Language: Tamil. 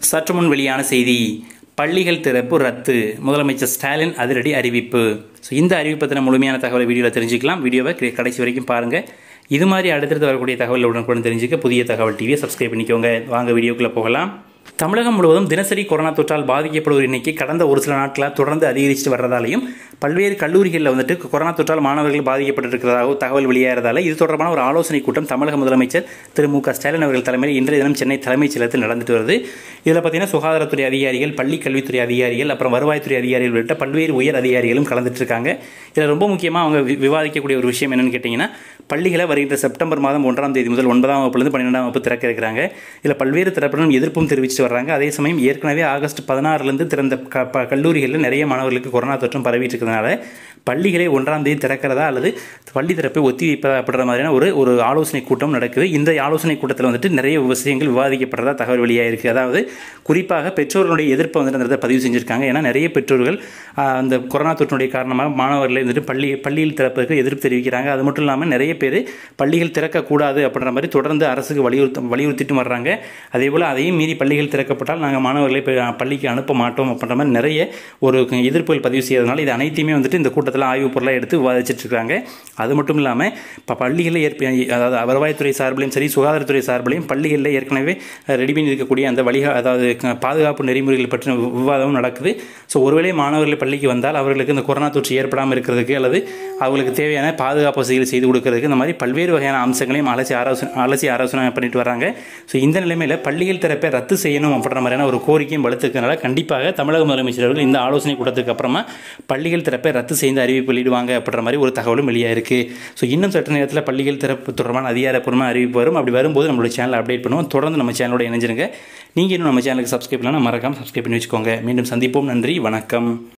சற்று முன் வெளியான செய்தி பள்ளிகள் திறப்பு ரத்து முதலமைச்சர் ஸ்டாலின் அதிரடி அறிவிப்பு ஸோ இந்த அறிவிப்பு பற்றின முழுமையான தகவலை வீடியோவில் தெரிஞ்சுக்கலாம் வீடியோவை கி- கடைசி வரைக்கும் பாருங்கள் இது மாதிரி அடுத்தடுத்து வரக்கூடிய தகவல் உடனுக்குடன் தெரிஞ்சுக்க புதிய தகவல் டிவியை சப்ஸ்கிரைப் பண்ணிக்கோங்க வாங்க வீடியோக்குள்ளே போகலாம் தமிழகம் முழுவதும் தினசரி கொரோனா தொற்றால் பாதிக்கப்படுவோர் எண்ணிக்கை கடந்த ஒரு சில நாட்களாக தொடர்ந்து அதிகரிச்சுட்டு வர்றதாலையும் பல்வேறு கல்லூரிகளில் வந்துட்டு கொரோனா தொற்றால் மாணவர்கள் பாதிக்கப்பட்டிருக்கிறதாக தகவல் வெளியாகிறதால இது தொடர்பான ஒரு ஆலோசனை கூட்டம் தமிழக முதலமைச்சர் திரு மு க ஸ்டாலின் அவர்கள் தலைமையில் இன்றைய தினம் சென்னை தலைமைச் செயலகத்தில் நடந்துட்டு வருது இதில் பார்த்தீங்கன்னா சுகாதாரத்துறை அதிகாரிகள் பள்ளி கல்வித்துறை அதிகாரிகள் அப்புறம் வருவாய்த்துறை அதிகாரிகள் உள்ளிட்ட பல்வேறு உயர் அதிகாரிகளும் கலந்துட்டு இருக்காங்க இதில் ரொம்ப முக்கியமாக அவங்க வி- விவாதிக்கக்கூடிய ஒரு விஷயம் என்னன்னு கேட்டிங்கன்னா பள்ளிகளை வருகின்ற செப்டம்பர் மாதம் ஒன்றாம் தேதி முதல் ஒன்பதாம் வகுப்புலேருந்து பன்னிரெண்டாம் வகுப்பு திறக்க இருக்கிறாங்க இதில் பல்வேறு தரப்பினரும் எதிர்ப்பும் தெரிவித்து வர்றாங்க அதே சமயம் ஏற்கனவே ஆகஸ்ட் பதினாறுலேருந்து திறந்த க ப கல்லூரிகளில் நிறைய மாணவர்களுக்கு கொரோனா தொற்றும் பரவிட்டு இருக்கிறதுனால பள்ளிகளை ஒன்றாம் தேதி திறக்கிறதா அல்லது பள்ளி திறப்பை ஒத்தி வைப்பதா அப்படின்ற மாதிரியான ஒரு ஒரு ஆலோசனை கூட்டம் நடக்குது இந்த ஆலோசனை கூட்டத்தில் வந்துட்டு நிறைய விஷயங்கள் விவாதிக்கப்படுறதா தகவல் வெளியாயிருக்கு அதாவது குறிப்பாக பெற்றோர்களுடைய எதிர்ப்பை வந்துட்டு அந்த இடத்துல பதிவு செஞ்சுருக்காங்க ஏன்னா நிறைய பெற்றோர்கள் ஆஹ், அந்த கொரோனா தொற்றினுடைய காரணமாக மாணவர்களை வந்துட்டு பள்ளி பள்ளியில் திறப்பதற்கு எதிர்ப்பு தெரிவிக்கிறாங்க அது மட்டும் இல்லாமல் நிறைய பேர் பள்ளிகள் திறக்கக்கூடாது அப்படின்ற மாதிரி தொடர்ந்து அரசுக்கு வலியுறுத்த வலியுறுத்திட்டு வர்றாங்க அதே போல் அதையும் மீறி பள்ளிகள் திறக்கப்பட்டால் நாங்கள் மாணவர்களை போய் பள்ளிக்கு அனுப்ப மாட்டோம் அப்படின்ற மாதிரி நிறைய ஒரு எதிர்ப்புகள் பதிவு செய்யறதுனால இது அனைத்தையுமே வந்துட்டு இந்த கூட்டத்தில் ஆய்வுப் பொருளாக எடுத்து விவாதிச்சிட்டு இருக்காங்க அது மட்டும் இல்லாமல் இப்போ பள்ளிகளில் ஏற்ப அதாவது வருவாய்த்துறை சார்பிலையும் சரி சுகாதாரத்துறை சார்பிலையும் பள்ளிகளில் ஏற்கனவே ரெடி பண்ணி இருக்கக்கூடிய அந்த வழிகா அதாவது க- பாதுகாப்பு நெறிமுறைகள் பற்றின வி- விவாதமும் நடக்குது ஸோ ஒருவேளை மாணவர்கள் பள்ளிக்கு வந்தால் அவர்களுக்கு இந்த கொரோனா தொற்று ஏற்படாமல் இருக்கிறதுக்கு அல்லது அவங்களுக்கு தேவையான பாதுகாப்பு வசதிகள் செய்து கொடுக்கறதுக்கு இந்த மாதிரி பல்வேறு வகையான அம்சங்களையும் அலசி ஆலோசனை அலசி ஆலோசனை பண்ணிட்டு வராங்க ஸோ இந்த நிலைமையில் பள்ளிகள் திறப்பை ரத்து செய்யணும் அப்படின்ற மாதிரியான ஒரு கோரிக்கையும் வலுத்துக்கிறதுனால கண்டிப்பாக தமிழக முதலமைச்சர் அவர்கள் இந்த ஆலோசனை கூட்டத்துக்கு அப்புறமா பள்ளிகள் திறப்பை ரத்து செய்து அறிவிப்பு வெளியிடுவாங்க அப்படின்ற மாதிரி ஒரு தகவலும் வெளியாயிருக்கு ஸோ இன்னும் சற்று நேரத்தில் பள்ளிகள் திறப்பு தொடர்பான அதிகாரப்பூர்வமான அறிவிப்பு வரும் அப்படி வரும்போது நம்மளோட சேனலை அப்டேட் பண்ணுவோம் தொடர்ந்து நம்ம சேனலோட இணைஞ்சிருங்க நீங்கள் இன்னும் நம்ம சேனலுக்கு சப்ஸ்கிரைப் பண்ணலாம் மறக்காம சப்ஸ்கிரைப் பண்ணி வச்சுக்கோங்க மீண்டும் சந்திப்போம் நன்றி வணக்கம்